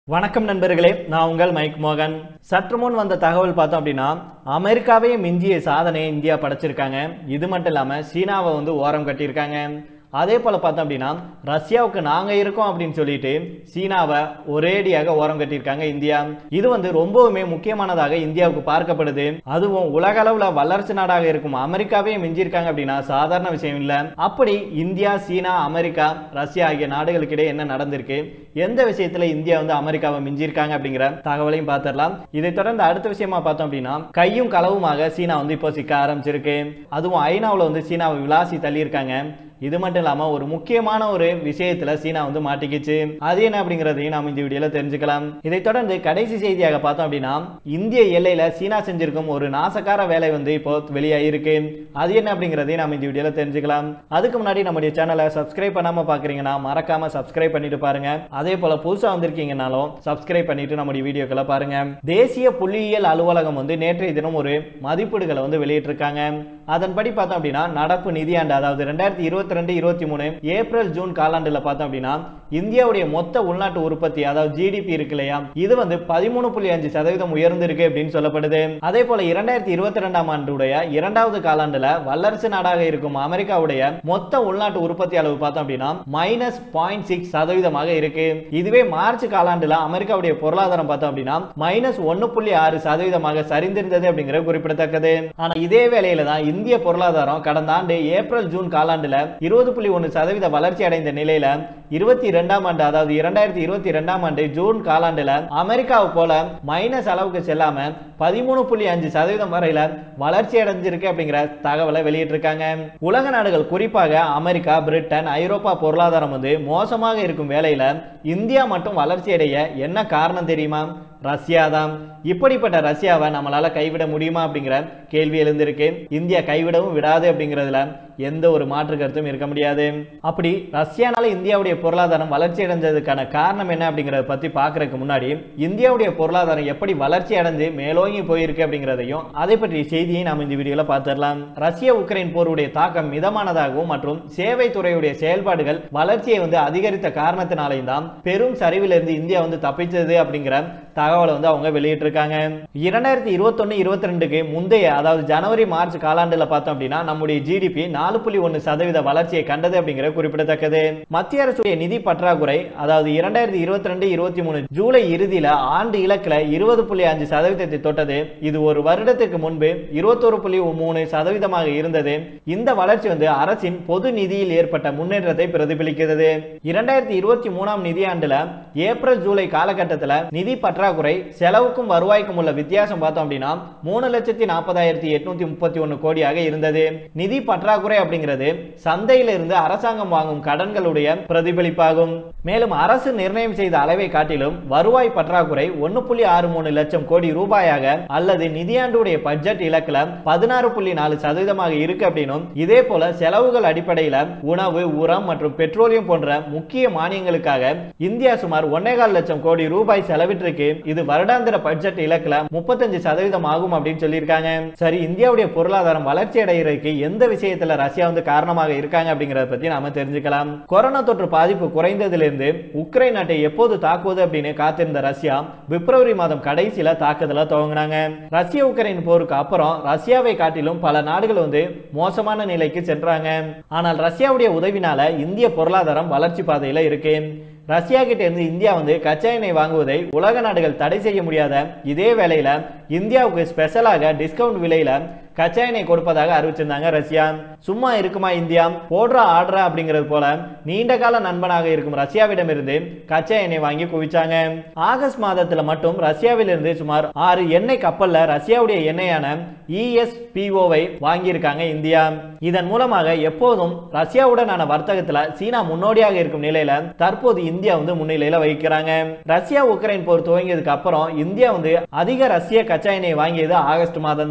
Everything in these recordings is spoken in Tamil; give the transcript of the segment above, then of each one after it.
வணக்கம் நண்பர்களே நான் உங்கள் மைக் மோகன் சற்று முன் வந்த தகவல் பார்த்தோம் அப்படின்னா அமெரிக்காவே மிஞ்சிய சாதனையை இந்தியா படைச்சிருக்காங்க இது மட்டும் இல்லாமல் சீனாவை வந்து ஓரம் கட்டியிருக்காங்க அதே போல் பார்த்தோம் அப்படின்னா ரஷ்யாவுக்கு நாங்கள் இருக்கோம் அப்படின்னு சொல்லிட்டு சீனாவை ஒரேடியாக ஓரம் கட்டியிருக்காங்க இந்தியா இது வந்து ரொம்பவுமே முக்கியமானதாக இந்தியாவுக்கு பார்க்கப்படுது அதுவும் உலக அளவில் வல்லரசு நாடாக இருக்கும் அமெரிக்காவே மிஞ்சிருக்காங்க அப்படின்னா சாதாரண விஷயம் இல்லை அப்படி இந்தியா சீனா அமெரிக்கா ரஷ்யா ஆகிய நாடுகளுக்கிடையே என்ன நடந்திருக்கு எந்த விஷயத்துல இந்தியா வந்து அமெரிக்காவை மிஞ்சிருக்காங்க அப்படிங்கிற தகவலையும் பார்த்துடலாம் இதை தொடர்ந்து அடுத்த விஷயமா பார்த்தோம் அப்படின்னா கையும் களவுமாக சீனா வந்து இப்போ சிக்க ஆரம்பிச்சிருக்கு அதுவும் ஐநாவில் வந்து சீனாவை விளாசி தள்ளியிருக்காங்க இது மட்டும் இல்லாம ஒரு முக்கியமான ஒரு விஷயத்துல சீனா வந்து மாட்டிக்கிச்சு அது என்ன அப்படிங்கறதையும் நாம இந்த வீடியோல தெரிஞ்சுக்கலாம் இதை தொடர்ந்து கடைசி செய்தியாக பார்த்தோம் அப்படின்னா இந்திய எல்லையில சீனா செஞ்சிருக்கும் ஒரு நாசக்கார வேலை வந்து இப்போ வெளியாயிருக்கு அது என்ன அப்படிங்கறதையும் நாம இந்த வீடியோல தெரிஞ்சுக்கலாம் அதுக்கு முன்னாடி நம்முடைய சேனலை சப்ஸ்கிரைப் பண்ணாம பாக்குறீங்கன்னா மறக்காம சப்ஸ்கிரைப் பண்ணிட்டு பாருங்க அதே போல புதுசா வந்திருக்கீங்கனாலும் சப்ஸ்கிரைப் பண்ணிட்டு நம்முடைய வீடியோக்களை பாருங்க தேசிய புள்ளியியல் அலுவலகம் வந்து நேற்றைய தினம் ஒரு மதிப்பீடுகளை வந்து வெளியிட்டிருக்காங்க அதன்படி பார்த்தோம் அப்படின்னா நடப்பு நிதியாண்டு அதாவது ரெண்டாயிரத்தி இருபத்தி ரெண்டு இருபத்தி மூணு ஏப்ரல் ஜூன் காலாண்டுல பார்த்தோம் அப்படின்னா இந்தியாவுடைய மொத்த உள்நாட்டு உற்பத்தி அதாவது ஜிடிபி இருக்கு இல்லையா இது வந்து பதிமூணு புள்ளி அஞ்சு சதவீதம் உயர்ந்திருக்கு அப்படின்னு சொல்லப்படுது அதே போல இரண்டாயிரத்தி இருபத்தி ரெண்டாம் ஆண்டுடைய இரண்டாவது காலாண்டுல வல்லரசு நாடாக இருக்கும் அமெரிக்காவுடைய மொத்த உள்நாட்டு உற்பத்தி அளவு பார்த்தோம் அப்படின்னா மைனஸ் பாயிண்ட் சிக்ஸ் சதவீதமாக இருக்கு இதுவே மார்ச் காலாண்டுல அமெரிக்காவுடைய பொருளாதாரம் பார்த்தோம் அப்படின்னா மைனஸ் ஒன்னு புள்ளி ஆறு சதவீதமாக சரிந்திருந்தது அப்படிங்கிறது குறிப்பிடத்தக்கது ஆனா இதே வேளையில தான் இந்திய பொருளாதாரம் கடந்த ஆண்டு ஏப்ரல் ஜூன் காலாண்டுல இருபது புள்ளி ஒன்று சதவீத வளர்ச்சி அடைந்த நிலையில இருபத்தி ரெண்டாம் ஆண்டு அதாவது இரண்டாயிரத்தி இருபத்தி ரெண்டாம் ஆண்டு ஜூன் காலாண்டுல அமெரிக்காவை போல மைனஸ் அளவுக்கு செல்லாம பதிமூணு புள்ளி அஞ்சு சதவீதம் வரையில வளர்ச்சி அடைஞ்சிருக்கு அப்படிங்கிற தகவலை வெளியிட்டிருக்காங்க உலக நாடுகள் குறிப்பாக அமெரிக்கா பிரிட்டன் ஐரோப்பா பொருளாதாரம் வந்து மோசமாக இருக்கும் வேளையில இந்தியா மட்டும் வளர்ச்சி அடைய என்ன காரணம் தெரியுமா ரஷ்யா தான் இப்படிப்பட்ட ரஷ்யாவை நம்மளால கைவிட முடியுமா அப்படிங்கிற கேள்வி எழுந்திருக்கு இந்தியா கைவிடவும் விடாது அப்படிங்கிறதுல எந்த ஒரு மாற்று கருத்தும் இருக்க முடியாது அப்படி ரஷ்யானால இந்தியாவுடைய பொருளாதாரம் வளர்ச்சி அடைஞ்சதுக்கான காரணம் என்ன அப்படிங்கறத பத்தி பாக்குறதுக்கு முன்னாடி இந்தியாவுடைய பொருளாதாரம் எப்படி வளர்ச்சி அடைந்து மேலோங்கி போயிருக்கு அப்படிங்கிறதையும் அதை பற்றிய செய்தியை நாம் இந்த வீடியோல பார்த்துடலாம் ரஷ்ய உக்ரைன் போருடைய தாக்கம் மிதமானதாகவும் மற்றும் சேவை துறையுடைய செயல்பாடுகள் வளர்ச்சியை வந்து அதிகரித்த காரணத்தினாலையும் தான் பெரும் சரிவிலிருந்து இந்தியா வந்து தப்பிச்சது அப்படிங்கிற தகவலை வந்து அவங்க வெளியிட்டிருக்காங்க இரண்டாயிரத்தி இருபத்தொன்னு இருபத்தி ரெண்டுக்கு முந்தைய அதாவது ஜனவரி மார்ச் காலாண்டுல பார்த்தோம் அப்படின்னா நம்முடைய ஜிடிபி நாலு புள்ளி ஒன்று சதவீத வளர்ச்சியை கண்டது அப்படிங்கிறது குறிப்பிடத்தக்கது மத்திய அரசுடைய நிதி பற்றாக்குறை அதாவது இரண்டாயிரத்தி இருபத்தி ரெண்டு இருபத்தி மூணு ஜூலை இறுதியில ஆண்டு இலக்குல இருபது புள்ளி அஞ்சு சதவீதத்தை தொட்டது இது ஒரு வருடத்திற்கு முன்பு இருபத்தொரு புள்ளி மூணு சதவீதமாக இருந்தது இந்த வளர்ச்சி வந்து அரசின் பொது நிதியில் ஏற்பட்ட முன்னேற்றத்தை பிரதிபலிக்கிறது இரண்டாயிரத்தி இருபத்தி மூணாம் நிதியாண்டுல ஏப்ரல் ஜூலை காலகட்டத்தில் நிதி பற்றாக்குறை செலவுக்கும் வருவாய்க்கும் உள்ள வித்தியாசம் பார்த்தோம் அப்படின்னா மூணு லட்சத்தி நாற்பதாயிரத்தி எட்நூத்தி முப்பத்தி ஒன்னு கோடியாக இருந்தது நிதி பற்றாக்குறை அப்படிங்கிறது சந்தையில இருந்து அரசாங்கம் வாங்கும் கடன்களுடைய பிரதிபலிப்பாகும் மேலும் அரசு நிர்ணயம் செய்த அளவை காட்டிலும் வருவாய் பற்றாக்குறை ஒன்னு புள்ளி ஆறு மூணு லட்சம் கோடி ரூபாயாக அல்லது நிதியாண்டுடைய பட்ஜெட் இலக்குல பதினாறு புள்ளி நாலு சதவீதமாக இருக்கு அப்படின்னும் இதே போல செலவுகள் அடிப்படையில உணவு உரம் மற்றும் பெட்ரோலியம் போன்ற முக்கிய மானியங்களுக்காக இந்தியா சுமார் ஒன்னேகால் லட்சம் கோடி ரூபாய் செலவிட்டிருக்கு இது வருடாந்திர பட்ஜெட் இலக்குல முப்பத்தஞ்சு சதவீதம் ஆகும் அப்படின்னு சொல்லியிருக்காங்க சரி இந்தியாவுடைய பொருளாதாரம் வளர்ச்சி அடைகிறதுக்கு எந்த விஷயத்துல ரஷ்யா வந்து காரணமாக இருக்காங்க அப்படிங்கறத பத்தி நாம தெரிஞ்சுக்கலாம் கொரோனா தொற்று பாதிப்பு குறைந்ததிலிருந்து உக்ரைன் நாட்டை எப்போது தாக்குவது அப்படின்னு காத்திருந்த ரஷ்யா பிப்ரவரி மாதம் கடைசியில தாக்குதல துவங்கினாங்க ரஷ்ய உக்ரைன் போருக்கு அப்புறம் ரஷ்யாவை காட்டிலும் பல நாடுகள் வந்து மோசமான நிலைக்கு சென்றாங்க ஆனால் ரஷ்யாவுடைய உதவினால இந்திய பொருளாதாரம் வளர்ச்சி பாதையில இருக்கு ரஷ்யா கிட்ட இருந்து இந்தியா வந்து கச்சா எண்ணெய் வாங்குவதை உலக நாடுகள் தடை செய்ய முடியாத இதே வேளையில இந்தியாவுக்கு ஸ்பெஷலாக டிஸ்கவுண்ட் விலையில கச்சா எண்ணெய் கொடுப்பதாக அறிவிச்சிருந்தாங்க ரஷ்யா சும்மா இருக்குமா இந்தியா போடுற ஆர்டரா அப்படிங்கிறது போல நீண்ட கால நண்பனாக இருக்கும் ரஷ்யாவிடமிருந்து கச்சா எண்ணெய் வாங்கி குவிச்சாங்க ஆகஸ்ட் மாதத்துல மட்டும் ரஷ்யாவிலிருந்து சுமார் ஆறு எண்ணெய் கப்பல்ல ரஷ்யாவுடைய எண்ணெயான இஎஸ்பிஓவை வாங்கியிருக்காங்க இந்தியா இதன் மூலமாக எப்போதும் ரஷ்யாவுடனான வர்த்தகத்துல சீனா முன்னோடியாக இருக்கும் நிலையில தற்போது இந்தியா வந்து முன்னிலையில வகிக்கிறாங்க ரஷ்யா உக்ரைன் போர் துவங்கியதுக்கு அப்புறம் இந்தியா வந்து அதிக ரஷ்ய கச்சா எண்ணெய் வாங்கியது ஆகஸ்ட் மாதம் தான்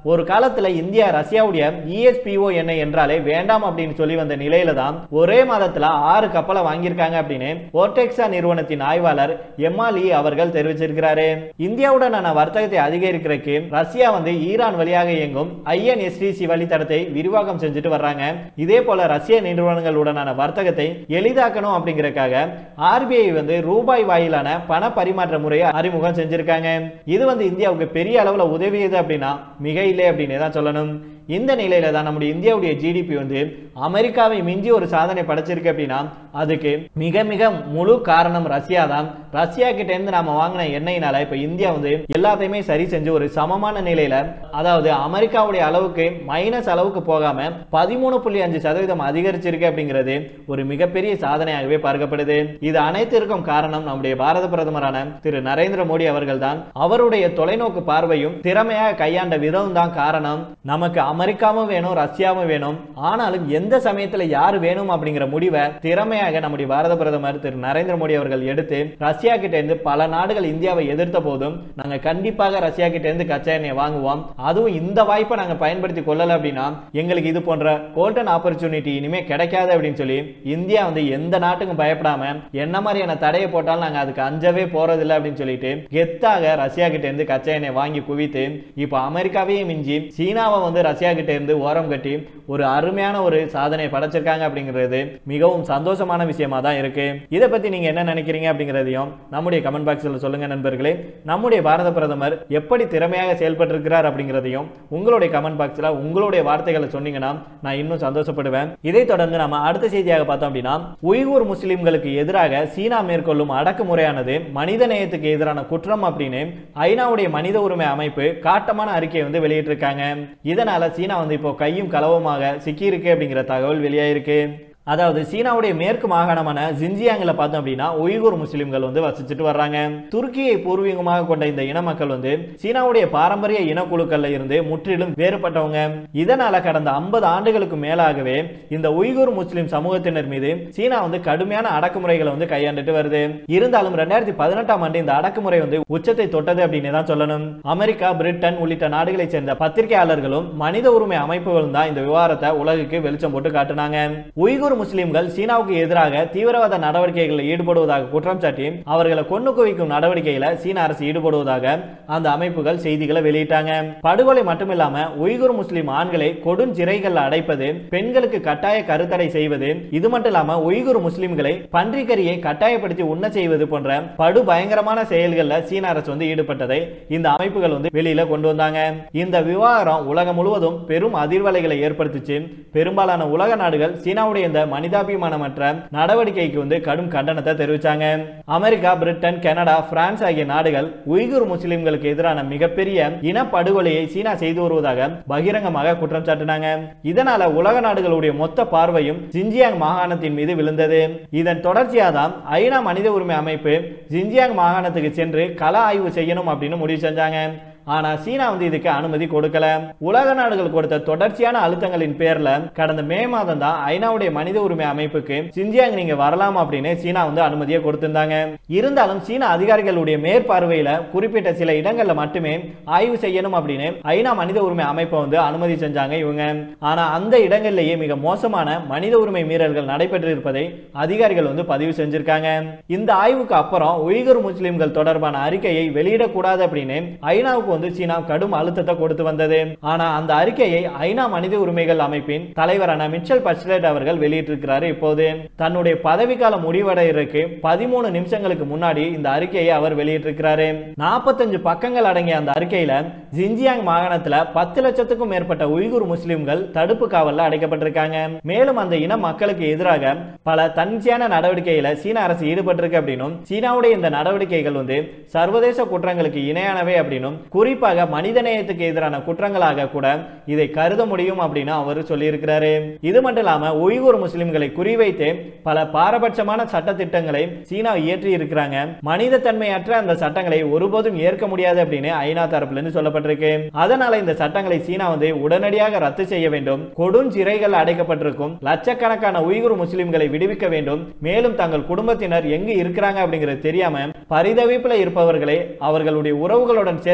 ஒரு காலத்துல இந்தியா ரஷ்யாவுடைய இஎஸ்பிஓ எண்ணெய் என்றாலே வேண்டாம் அப்படின்னு சொல்லி வந்த நிலையில தான் ஒரே மாதத்துல ஆறு கப்பலை வாங்கியிருக்காங்க அப்படின்னு ஓர்டெக்ஸா நிறுவனத்தின் ஆய்வாளர் எம்மாலி அவர்கள் தெரிவிச்சிருக்கிறாரு இந்தியாவுடனான வர்த்தகத்தை அதிகரிக்கிறதுக்கு ரஷ்யா வந்து ஈரான் வழியாக இயங்கும் ஐஎன்எஸ்டிசி வழித்தடத்தை விரிவாக்கம் செஞ்சுட்டு வர்றாங்க இதே போல ரஷ்ய நிறுவனங்களுடனான வர்த்தகத்தை எளிதாக்கணும் அப்படிங்கறதுக்காக ஆர்பிஐ வந்து ரூபாய் வாயிலான பண பரிமாற்ற முறையை அறிமுகம் செஞ்சிருக்காங்க இது வந்து இந்தியாவுக்கு பெரிய அளவுல உதவியது அப்படின்னா மிக இல்லை அப்படின்னு தான் சொல்லணும் இந்த நிலையில தான் நம்முடைய இந்தியாவுடைய ஜிடிபி வந்து அமெரிக்காவை மிஞ்சி ஒரு சாதனை படைச்சிருக்கு அப்படின்னா அதுக்கு மிக மிக முழு காரணம் ரஷ்யா தான் ரஷ்யா கிட்ட இருந்து நாம வாங்கின எண்ணெயினால இப்ப இந்தியா வந்து எல்லாத்தையுமே சரி செஞ்சு ஒரு சமமான நிலையில அதாவது அமெரிக்காவுடைய அளவுக்கு மைனஸ் அளவுக்கு போகாம பதிமூணு புள்ளி அஞ்சு சதவீதம் அதிகரிச்சிருக்கு அப்படிங்கிறது ஒரு மிகப்பெரிய சாதனையாகவே பார்க்கப்படுது இது அனைத்திற்கும் காரணம் நம்முடைய பாரத பிரதமரான திரு நரேந்திர மோடி அவர்கள் தான் அவருடைய தொலைநோக்கு பார்வையும் திறமையாக கையாண்ட விதம் தான் காரணம் நமக்கு அமெரிக்காவும் வேணும் ரஷ்யாவும் வேணும் ஆனாலும் எந்த சமயத்துல யார் வேணும் அப்படிங்கிற முடிவை திறமையாக நம்முடைய பாரத பிரதமர் திரு நரேந்திர மோடி அவர்கள் எடுத்து ரஷ்யா கிட்ட இருந்து பல நாடுகள் இந்தியாவை எதிர்த்த போதும் நாங்க கண்டிப்பாக ரஷ்யா கிட்ட இருந்து கச்சா எண்ணெய் வாங்குவோம் அதுவும் இந்த வாய்ப்பை நாங்க பயன்படுத்தி கொள்ளல அப்படின்னா எங்களுக்கு இது போன்ற கோல்டன் ஆப்பர்ச்சுனிட்டி இனிமே கிடைக்காது அப்படின்னு சொல்லி இந்தியா வந்து எந்த நாட்டுக்கும் பயப்படாம என்ன மாதிரியான தடையை போட்டாலும் நாங்க அதுக்கு அஞ்சவே போறதில்லை அப்படின்னு சொல்லிட்டு கெத்தாக ரஷ்யா கிட்ட இருந்து கச்சா எண்ணெய் வாங்கி குவித்து இப்போ அமெரிக்காவையும் மிஞ்சி சீனாவை வந்து ரஷ்யா கிட்ட இருந்து ஓரம் கட்டி ஒரு அருமையான ஒரு சாதனை படைச்சிருக்காங்க அப்படிங்கிறது மிகவும் சந்தோஷமான விஷயமா தான் இருக்கு இதை பத்தி நீங்க என்ன நினைக்கிறீங்க அப்படிங்கிறதையும் நம்முடைய கமெண்ட் பாக்ஸ்ல சொல்லுங்க நண்பர்களே நம்முடைய பாரத பிரதமர் எப்படி திறமையாக செயல்பட்டிருக்கிறார் அப்படிங்கிறதையும் உங்களுடைய கமெண்ட் பாக்ஸ்ல உங்களுடைய வார்த்தைகளை சொன்னீங்கன்னா நான் இன்னும் சந்தோஷப்படுவேன் இதை தொடர்ந்து நம்ம அடுத்த செய்தியாக பார்த்தோம் அப்படின்னா உய்கூர் முஸ்லிம்களுக்கு எதிராக சீனா மேற்கொள்ளும் அடக்குமுறையானது மனித நேயத்துக்கு எதிரான குற்றம் அப்படின்னு ஐநாவுடைய மனித உரிமை அமைப்பு காட்டமான அறிக்கையை வந்து வெளியிட்டிருக்காங்க இதனால சீனா வந்து இப்போ கையும் களவுமாக சிக்கியிருக்கு அப்படிங்கிற தகவல் வெளியாயிருக்கு அதாவது சீனாவுடைய மேற்கு மாகாணமான ஜின்ஜியாங்கில் பார்த்தோம் அப்படின்னா உய்கூர் முஸ்லிம்கள் வந்து வசிச்சுட்டு வர்றாங்க துருக்கியை பூர்வீகமாக கொண்ட இந்த இன மக்கள் வந்து சீனாவுடைய பாரம்பரிய இனக்குழுக்கள்ல இருந்து முற்றிலும் வேறுபட்டவங்க இதனால கடந்த ஐம்பது ஆண்டுகளுக்கு மேலாகவே இந்த உய்கூர் முஸ்லிம் சமூகத்தினர் மீது சீனா வந்து கடுமையான அடக்குமுறைகளை வந்து கையாண்டுட்டு வருது இருந்தாலும் ரெண்டாயிரத்தி பதினெட்டாம் ஆண்டு இந்த அடக்குமுறை வந்து உச்சத்தை தொட்டது அப்படின்னு தான் சொல்லணும் அமெரிக்கா பிரிட்டன் உள்ளிட்ட நாடுகளைச் சேர்ந்த பத்திரிகையாளர்களும் மனித உரிமை அமைப்புகளும் தான் இந்த விவகாரத்தை உலகுக்கு வெளிச்சம் போட்டு காட்டுனாங்க உய்கூர் முஸ்லிம்கள் சீனாவுக்கு எதிராக தீவிரவாத நடவடிக்கைகளில் ஈடுபடுவதாக குற்றம் சாட்டி அவர்களை கொண்டு குவிக்கும் நடவடிக்கையில சீன அரசு ஈடுபடுவதாக அந்த அமைப்புகள் செய்திகளை வெளியிட்டாங்க படுகொலை மட்டுமில்லாம உய்குர் முஸ்லிம் ஆண்களை கொடுஞ்சிறைகள் அடைப்பது பெண்களுக்கு கட்டாய கருத்தடை செய்வது இது மட்டும் இல்லாம உய்குர் முஸ்லிம்களை பன்றிக்கரியை கட்டாயப்படுத்தி உண்ண செய்வது போன்ற படு பயங்கரமான செயல்கள்ல சீன அரசு வந்து ஈடுபட்டதை இந்த அமைப்புகள் வந்து வெளியில கொண்டு வந்தாங்க இந்த விவகாரம் உலகம் முழுவதும் பெரும் அதிர்வலைகளை ஏற்படுத்துச்சு பெரும்பாலான உலக நாடுகள் சீனாவுடைய இந்த மனிதாபிமானமற்ற நடவடிக்கைக்கு வந்து கடும் கண்டனத்தை தெரிவிச்சாங்க அமெரிக்கா பிரிட்டன் கனடா பிரான்ஸ் ஆகிய நாடுகள் உய்குர் முஸ்லிம்களுக்கு எதிரான மிகப்பெரிய இனப்படுகொலையை சீனா செய்து வருவதாக பகிரங்கமாக குற்றம் சாட்டினாங்க இதனால உலக நாடுகளுடைய மொத்த பார்வையும் ஜின்ஜியாங் மாகாணத்தின் மீது விழுந்தது இதன் தொடர்ச்சியாக தான் ஐநா மனித உரிமை அமைப்பு ஜின்ஜியாங் மாகாணத்துக்கு சென்று கள ஆய்வு செய்யணும் அப்படின்னு முடிவு செஞ்சாங்க ஆனா சீனா வந்து இதுக்கு அனுமதி கொடுக்கல உலக நாடுகள் கொடுத்த தொடர்ச்சியான அழுத்தங்களின் பேர்ல கடந்த மே மாதம் தான் ஐநாவுடைய மனித உரிமை அமைப்புக்கு சிஞ்சியாங் நீங்க வரலாம் அப்படின்னு சீனா வந்து அனுமதியை கொடுத்திருந்தாங்க இருந்தாலும் சீன அதிகாரிகளுடைய மேற்பார்வையில குறிப்பிட்ட சில இடங்கள்ல மட்டுமே ஆய்வு செய்யணும் அப்படின்னு ஐநா மனித உரிமை அமைப்பை வந்து அனுமதி செஞ்சாங்க இவங்க ஆனா அந்த இடங்கள்லயே மிக மோசமான மனித உரிமை மீறல்கள் நடைபெற்று இருப்பதை அதிகாரிகள் வந்து பதிவு செஞ்சிருக்காங்க இந்த ஆய்வுக்கு அப்புறம் உய்கர் முஸ்லிம்கள் தொடர்பான அறிக்கையை வெளியிடக்கூடாது அப்படின்னு ஐநாவுக்கு வந்து சீனா கடும் அழுத்தத்தை கொடுத்து வந்தது ஆனா அந்த அறிக்கையை ஐநா மனித உரிமைகள் அமைப்பின் தலைவரான மிச்சல் பச்லெட் அவர்கள் வெளியிட்டிருக்கிறாரு இப்போது தன்னுடைய பதவிக்காலம் முடிவடைகிறதுக்கு பதிமூணு நிமிஷங்களுக்கு முன்னாடி இந்த அறிக்கையை அவர் வெளியிட்டிருக்கிறாரு நாற்பத்தஞ்சு பக்கங்கள் அடங்கிய அந்த அறிக்கையில ஜின்ஜியாங் மாகாணத்துல பத்து லட்சத்துக்கும் மேற்பட்ட உய்குர் முஸ்லிம்கள் தடுப்பு காவல்ல அடைக்கப்பட்டிருக்காங்க மேலும் அந்த இன மக்களுக்கு எதிராக பல தன்னிச்சையான நடவடிக்கையில சீன அரசு ஈடுபட்டிருக்கு அப்படின்னும் சீனாவுடைய இந்த நடவடிக்கைகள் வந்து சர்வதேச குற்றங்களுக்கு இணையானவை அப்படின்னும் குறிப்பாக மனிதநேயத்துக்கு எதிரான குற்றங்களாக கூட இதை கருத முடியும் அப்படின்னு அவர் சொல்லியிருக்கிறாரு இது மட்டும் இல்லாம உய்கூர் முஸ்லிம்களை குறிவைத்து பல பாரபட்சமான சட்ட திட்டங்களை சீனா இயற்றி இருக்கிறாங்க மனித தன்மையற்ற அந்த சட்டங்களை ஒருபோதும் ஏற்க முடியாது அப்படின்னு ஐநா தரப்புல இருந்து சொல்லப்பட்டிருக்கு அதனால இந்த சட்டங்களை சீனா வந்து உடனடியாக ரத்து செய்ய வேண்டும் கொடுஞ்சிறைகள் அடைக்கப்பட்டிருக்கும் லட்சக்கணக்கான உய்குர் முஸ்லிம்களை விடுவிக்க வேண்டும் மேலும் தங்கள் குடும்பத்தினர் எங்கு இருக்கிறாங்க அப்படிங்கிறது தெரியாம பரிதவிப்புல இருப்பவர்களை அவர்களுடைய உறவுகளுடன் சேர்க்க வேண்டிய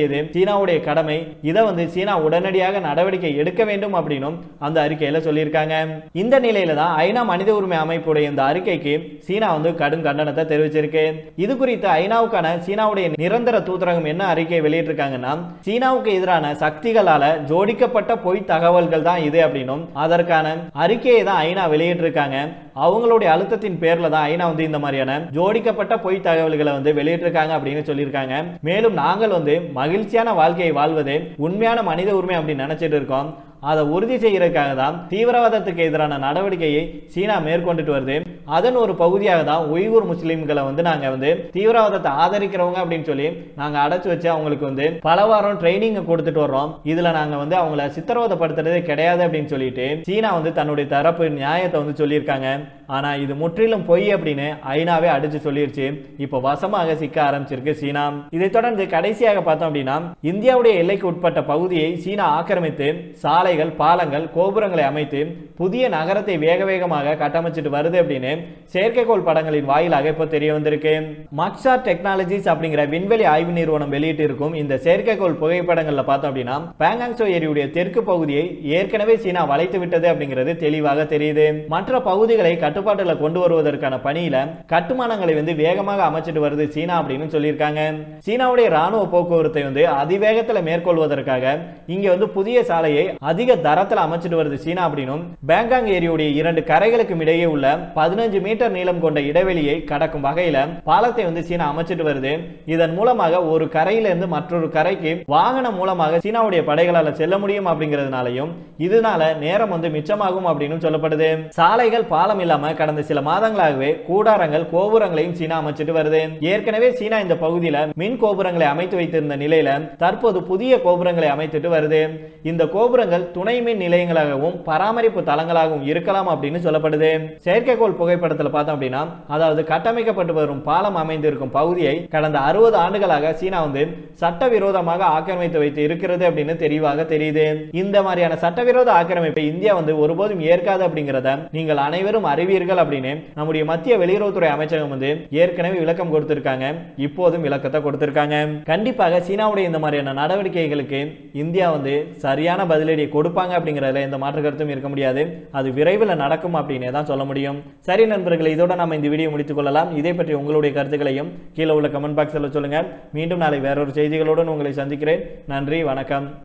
வேண்டியது சீனாவுடைய கடமை இதை வந்து சீனா உடனடியாக நடவடிக்கை எடுக்க வேண்டும் அப்படின்னும் அந்த அறிக்கையில சொல்லியிருக்காங்க இந்த நிலையில தான் ஐநா மனித உரிமை அமைப்புடைய இந்த அறிக்கைக்கு சீனா வந்து கடும் கண்டனத்தை தெரிவிச்சிருக்கு இது குறித்து ஐநாவுக்கான சீனாவுடைய நிரந்தர தூதரகம் என்ன அறிக்கை வெளியிட்டிருக்காங்கன்னா சீனாவுக்கு எதிரான சக்திகளால ஜோடிக்கப்பட்ட பொய் தகவல்கள் தான் இது அப்படின்னும் அதற்கான அறிக்கையை தான் ஐநா வெளியிட்டிருக்காங்க அவங்களுடைய அழுத்தத்தின் பேர்ல தான் ஐநா வந்து இந்த மாதிரியான ஜோடிக்கப்பட்ட பொய் தகவல்களை வந்து வெளியிட்டிருக்காங்க அப்படின்னு சொல்லியிருக்காங்க மேலும் நாங்கள் வந்து மகிழ்ச்சியான வாழ்க்கையை வாழ்வதே உண்மையான மனித உரிமை அப்படின்னு நினைச்சிட்டு இருக்கோம் அதை உறுதி செய்யறதுக்காக தான் தீவிரவாதத்துக்கு எதிரான நடவடிக்கையை சீனா மேற்கொண்டுட்டு வருது அதன் ஒரு பகுதியாக தான் உய்கூர் முஸ்லீம்களை வந்து நாங்க வந்து தீவிரவாதத்தை ஆதரிக்கிறவங்க அப்படின்னு சொல்லி நாங்க அடைச்சு வச்சு அவங்களுக்கு வந்து பல வாரம் ட்ரைனிங் கொடுத்துட்டு வர்றோம் இதுல நாங்க வந்து அவங்கள சித்திரவதைப்படுத்துறதே கிடையாது அப்படின்னு சொல்லிட்டு சீனா வந்து தன்னுடைய தரப்பு நியாயத்தை வந்து சொல்லியிருக்காங்க ஆனா இது முற்றிலும் பொய் அப்படின்னு ஐநாவே அடிச்சு சொல்லிருச்சு இப்போ வசமாக சிக்க ஆரம்பிச்சிருக்கு சீனா இதை தொடர்ந்து கடைசியாக பார்த்தோம் அப்படின்னா இந்தியாவுடைய எல்லைக்கு உட்பட்ட பகுதியை சீனா ஆக்கிரமித்து சாலைகள் பாலங்கள் கோபுரங்களை அமைத்து புதிய நகரத்தை வேக வேகமாக கட்டமைச்சிட்டு வருது அப்படின்னு செயற்கைக்கோள் படங்களின் வாயிலாக இப்போ தெரிய வந்திருக்கு மக்சார் டெக்னாலஜிஸ் அப்படிங்கிற விண்வெளி ஆய்வு நிறுவனம் வெளியிட்டு இருக்கும் இந்த செயற்கைக்கோள் புகைப்படங்கள்ல பார்த்தோம் அப்படின்னா பேங்காங்சோ ஏரியுடைய தெற்கு பகுதியை ஏற்கனவே சீனா வளைத்து விட்டது அப்படிங்கிறது தெளிவாக தெரியுது மற்ற பகுதிகளை கட்டுப்பாட்டுல கொண்டு வருவதற்கான பணியில கட்டுமானங்களை வந்து வேகமாக அமைச்சிட்டு வருது சீனா அப்படின்னு சொல்லியிருக்காங்க சீனாவுடைய ராணுவ போக்குவரத்தை வந்து அதிவேகத்துல மேற்கொள்வதற்காக இங்க வந்து புதிய சாலையை அதிக தரத்துல அமைச்சிட்டு வருது சீனா அப்படின்னும் பேங்காங் ஏரியுடைய இரண்டு கரைகளுக்கும் இடையே உள்ள பதினஞ்சு மீட்டர் நீளம் கொண்ட இடைவெளியை கடக்கும் வகையில பாலத்தை வந்து சீனா அமைச்சிட்டு வருது இதன் மூலமாக ஒரு கரையில இருந்து மற்றொரு கரைக்கு வாகனம் மூலமாக சீனாவுடைய படைகளால செல்ல முடியும் அப்படிங்கிறதுனாலையும் இதனால நேரம் வந்து மிச்சமாகும் அப்படின்னு சொல்லப்படுது சாலைகள் பாலம் இல்லாம கடந்த சில மாதங்களாகவே கூடாரங்கள் கோபுரங்களையும் சீனா அமைச்சிட்டு வருது ஏற்கனவே சீனா இந்த பகுதியில மின் கோபுரங்களை அமைத்து வைத்திருந்த நிலையில தற்போது புதிய கோபுரங்களை அமைத்துட்டு வருது இந்த கோபுரங்கள் துணை மின் நிலையங்களாகவும் பராமரிப்பு தளங்களாகவும் இருக்கலாம் அப்படின்னு சொல்லப்படுது செயற்கைக்கோள் புகைப்படத்தில் பார்த்தோம் அப்படின்னா அதாவது கட்டமைக்கப்பட்டு வரும் பாலம் அமைந்திருக்கும் பகுதியை கடந்த அறுபது ஆண்டுகளாக சீனா வந்து சட்டவிரோதமாக ஆக்கிரமித்து வைத்து இருக்கிறது அப்படின்னு தெளிவாக தெரியுது இந்த மாதிரியான சட்டவிரோத ஆக்கிரமிப்பை இந்தியா வந்து ஒருபோதும் ஏற்காது அப்படிங்கிறத நீங்கள் அனைவரும் அறிவீர்கள் அப்படின்னு நம்முடைய மத்திய வெளியுறவுத்துறை அமைச்சகம் வந்து ஏற்கனவே விளக்கம் கொடுத்திருக்காங்க இப்போதும் விளக்கத்தை கொடுத்திருக்காங்க கண்டிப்பாக சீனாவுடைய இந்த மாதிரியான நடவடிக்கைகளுக்கு இந்தியா வந்து சரியான பதிலடியை கொடுப்பாங்க அப்படிங்கிறதுல எந்த மாற்று கருத்தும் இருக்க முடியாது அது விரைவில் நடக்கும் அப்படின்னே தான் சொல்ல முடியும் சரி நண்பர்களே இதோட நம்ம இந்த வீடியோ முடித்துக் கொள்ளலாம் இதை பற்றி உங்களுடைய கருத்துக்களையும் கீழே உள்ள கமெண்ட் பாக்ஸில் சொல்லுங்க மீண்டும் நாளை வேறொரு செய்திகளுடன் உங்களை சந்திக்கிறேன் நன்றி வணக்கம்